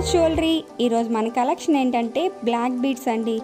Srinivas jewellery ఈరోజు మన collection ఏంటంటే బ్లాక్ బీడ్స్ అండి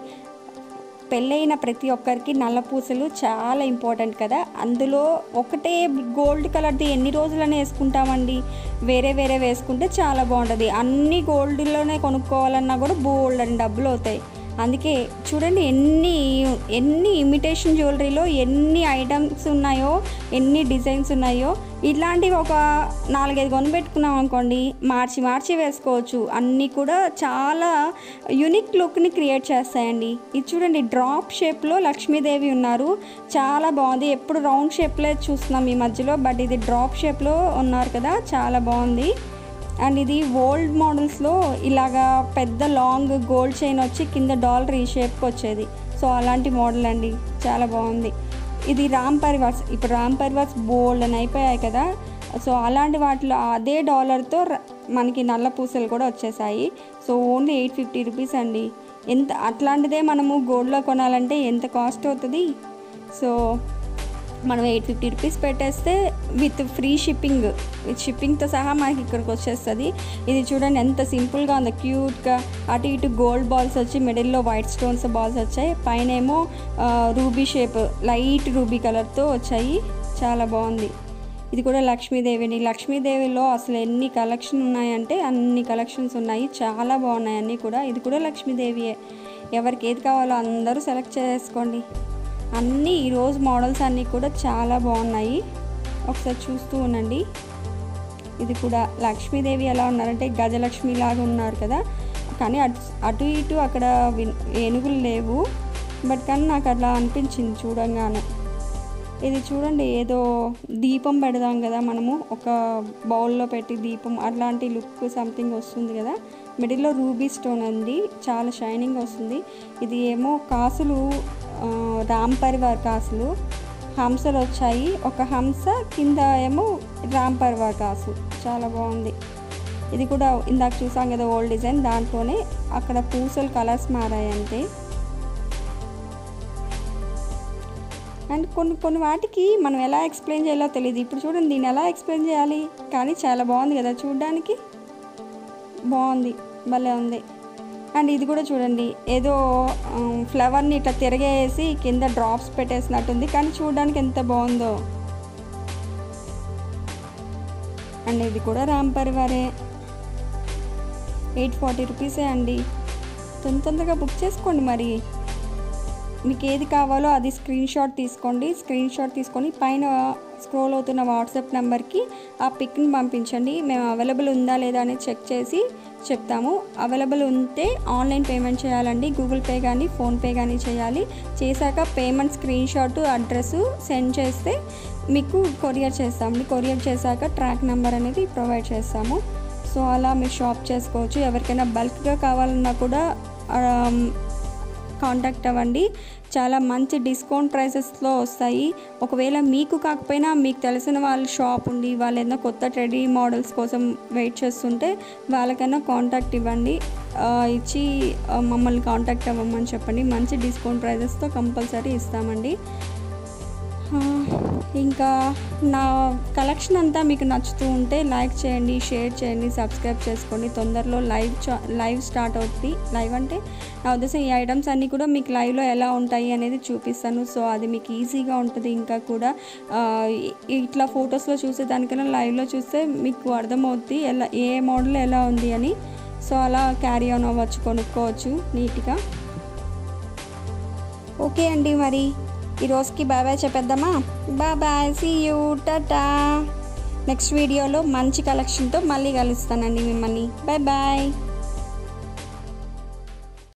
పెళ్ళైన ప్రతి ఒక్కరికి నల్ల పూసలు చాలా ఇంపార్టెంట్ కదా అందులో ఒకటే గోల్డ్ కలర్ది ఎన్ని రోజులని వేసుకుంటామండి వేరే వేరే వేసుకుంటే చాలా బాగుంటుంది అన్ని గోల్డ్లోనే కొనుక్కోవాలన్నా కూడా బోల్డ్ అని డబ్బులు అవుతాయి అందుకే చూడండి ఎన్ని ఎన్ని ఇమిటేషన్ జ్యువెలరీలో ఎన్ని ఐటమ్స్ ఉన్నాయో ఎన్ని డిజైన్స్ ఉన్నాయో ఇట్లాంటివి ఒక నాలుగైదు కొనిపెట్టుకున్నాం అనుకోండి మార్చి మార్చి వేసుకోవచ్చు అన్నీ కూడా చాలా యునిక్ లుక్ని క్రియేట్ చేస్తాయండి ఇది చూడండి డ్రాప్ షేప్లో లక్ష్మీదేవి ఉన్నారు చాలా బాగుంది ఎప్పుడు రౌండ్ షేప్లే చూస్తున్నాం ఈ మధ్యలో బట్ ఇది డ్రాప్ షేప్లో ఉన్నారు కదా చాలా బాగుంది అండ్ ఇది ఓల్డ్ మోడల్స్లో ఇలాగా పెద్ద లాంగ్ గోల్డ్ చైన్ వచ్చి కింద డాలర్ ఈ షేప్కి వచ్చేది సో అలాంటి మోడల్ అండి చాలా బాగుంది ఇది రామ్ పరివార్స్ ఇప్పుడు రామ్ పరివార్స్ బోల్డ్ అని అయిపోయాయి కదా సో అలాంటి వాటిలో అదే డాలర్తో ర- మనకి నల్ల పూసలు కూడా వచ్చేసాయి so only eight fifty rupees అండి ఎంత అట్లాంటిదే మనము గోల్డ్లో కొనాలంటే ఎంత కాస్ట్ అవుతుంది సో మనం ఎయిట్ ఫిఫ్టీ రూపీస్ పెట్టేస్తే విత్ ఫ్రీ షిప్పింగ్ విత్ షిప్పింగ్తో సహా మనకి ఇక్కడికి వచ్చేస్తుంది ఇది చూడండి ఎంత సింపుల్గా ఉందో క్యూట్గా అటు ఇటు గోల్డ్ బాల్స్ వచ్చి మిడిల్లో వైట్ స్టోన్స్ బాల్స్ వచ్చాయి పైన ఏమో రూబీ షేప్ లైట్ రూబీ కలర్తో వచ్చాయి చాలా బాగుంది ఇది కూడా లక్ష్మీదేవిని లక్ష్మీదేవిలో అసలు ఎన్ని కలెక్షన్ ఉన్నాయంటే అన్ని కలెక్షన్స్ ఉన్నాయి చాలా బాగున్నాయి అన్నీ కూడా ఇది కూడా లక్ష్మీదేవియే ఎవరికి ఏది కావాలో అందరూ సెలెక్ట్ చేసుకోండి అన్నీ ఈరోజు మోడల్స్ అన్నీ కూడా చాలా బాగున్నాయి ఒకసారి చూస్తూ ఉండండి ఇది కూడా లక్ష్మీదేవి ఎలా ఉన్నారంటే గజలక్ష్మి లాగా ఉన్నారు కదా కానీ అటు అటు ఇటు అక్కడ విన్- ఏనుగులు లేవు బట్ కానీ నాకు అట్లా అనిపించింది చూడంగానే ఇది చూడండి ఏదో దీపం పెడదాం కదా మనము ఒక బౌల్లో పెట్టి దీపం అట్లాంటి లుక్ సంథింగ్ వస్తుంది కదా మిడిల్లో రూబీ స్టోన్ ఉంది చాలా షైనింగ్ వస్తుంది ఇది ఏమో కాసులు ఆ, రామ్ పరివార్ కాసులు హంసలు వచ్చాయి ఒక హంస కింద ఏమో రామ్ పరివార్ కాసు చాలా బాగుంది ఇది కూడా ఇందాక చూసాం కదా ఓల్డ్ డిజైన్ దాంట్లోనే అక్కడ పూసలు కలర్స్ మారాయి అంతే అండ్ కొన్ని కొన్ని వాటికి మనం ఎలా ఎక్స్ప్లెయిన్ చేయాలో తెలియదు ఇప్పుడు చూడండి దీన్ని ఎలా ఎక్స్ప్లెయిన్ చేయాలి కానీ చాలా బాగుంది కదా చూడడానికి బాగుంది భలే ఉంది అండ్ ఇది కూడా చూడండి ఏదో ఫ్లవర్ని ఇట్లా తిరగేసి కింద డ్రాప్స్ పెట్టేసినట్టుంది కానీ చూడడానికి ఎంత బాగుందో అండ్ ఇది కూడా రామ్ పరివారే ఎయిట్ ఫార్టీ రూపీసే అండి తొందర తొందరగా బుక్ చేసుకోండి మరి మీకు ఏది కావాలో అది స్క్రీన్ షాట్ తీసుకోండి స్క్రీన్ షాట్ తీసుకొని పైన స్క్రోల్ అవుతున్న వాట్సాప్ నెంబర్కి ఆ పిక్ని పంపించండి మేము అవైలబుల్ ఉందా లేదా అనేది చెక్ చేసి చెప్తాము అవైలబుల్ ఉంటే ఆన్లైన్ పేమెంట్ చేయాలండి గూగుల్ పే కానీ ఫోన్పే కానీ చేయాలి చేశాక payment screenshot address send చేస్తే మీకు కొరియర్ చేస్తామండి కొరియర్ చేశాక ట్రాక్ నెంబర్ అనేది ప్రొవైడ్ చేస్తాము సో అలా మీరు షాప్ చేసుకోవచ్చు ఎవరికైనా బల్క్గా కావాలన్నా కూడా ఆమ్, కాంటాక్ట్ అవ్వండి చాలా మంచి డిస్కౌంట్ ప్రైసెస్లో వస్తాయి ఒకవేళ మీకు కాకపోయినా మీకు తెలిసిన వాళ్ళ షాప్ ఉంది వాళ్ళు ఏదైనా కొత్త ట్రెడీ మోడల్స్ కోసం వెయిట్ చేస్తుంటే వాళ్ళకైనా కాంటాక్ట్ ఇవ్వండి ఆ, ఇచ్చి ఆ, మమ్మల్ని కాంటాక్ట్ అవ్వమని చెప్పండి మంచి డిస్కౌంట్ ప్రైజెస్తో కంపల్సరీ ఇస్తామండి ఆ, ఇంకా నా కలెక్షన్ అంతా మీకు నచ్చుతూ ఉంటే లైక్ చేయండి షేర్ చేయండి సబ్స్క్రైబ్ చేసుకోండి తొందరలో లైవ్ చా లైవ్ స్టార్ట్ అవుతుంది లైవ్ అంటే నా ఉద్దేశం ఈ ఐటమ్స్ అన్నీ కూడా మీకు లైవ్లో ఎలా ఉంటాయి అనేది చూపిస్తాను సో అది మీకు ఈజీగా ఉంటుంది ఇంకా కూడా ఆ, ఇ- ఇట్లా ఫొటోస్లో చూసే దానికన్నా లైవ్లో చూస్తే మీకు అర్థమవుద్ది ఎలా ఏ మోడల్ ఎలా ఉంది అని సో అలా క్యారీ ఆన్ అవ్వచ్చు కొనుక్కోవచ్చు నీట్గా ఓకే అండి మరి ఈ రోజుకి బాయ్ బాయ్ చెప్పేద్దామా బాయ్ బాయ్ సీ యూ టాటా నెక్స్ట్ వీడియోలో మంచి కలెక్షన్తో మళ్ళీ కలుస్తానండి మిమ్మల్ని బాయ్ బాయ్